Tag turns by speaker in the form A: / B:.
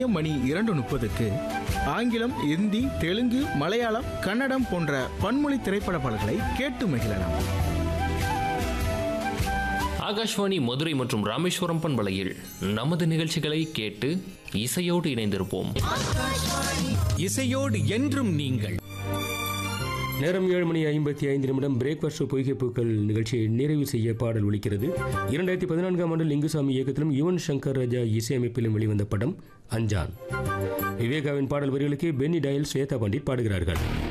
A: மணி இரண்டு முப்பதுக்கு ஆங்கிலம் இந்தி தெலுங்கு மலையாளம் கன்னடம் போன்ற பன்மொழி திரைப்பட பாடல்களை கேட்டு மகிழலாம்
B: ஆகாஷ்வாணி மதுரை மற்றும் ராமேஸ்வரம் பண்பலையில் நமது நிகழ்ச்சிகளை கேட்டு இசையோடு இணைந்திருப்போம்
C: இசையோடு என்றும் நீங்கள்
D: நேரம் ஏழு மணி ஐம்பத்தி ஐந்து நிமிடம் பிரேக்ஃபாஸ்ட் பொய்கை பூக்கள் நிகழ்ச்சியை நிறைவு செய்ய பாடல் ஒலிக்கிறது இரண்டாயிரத்தி பதினான்காம் ஆண்டு லிங்குசாமி இயக்கத்திலும் யுவன் சங்கர் ராஜா இசையமைப்பிலும் வெளிவந்த படம் அஞ்சான் விவேகாவின் பாடல் வரிகளுக்கு பென்னி டயல் ஸ்வேதா பண்டிட் பாடுகிறார்கள்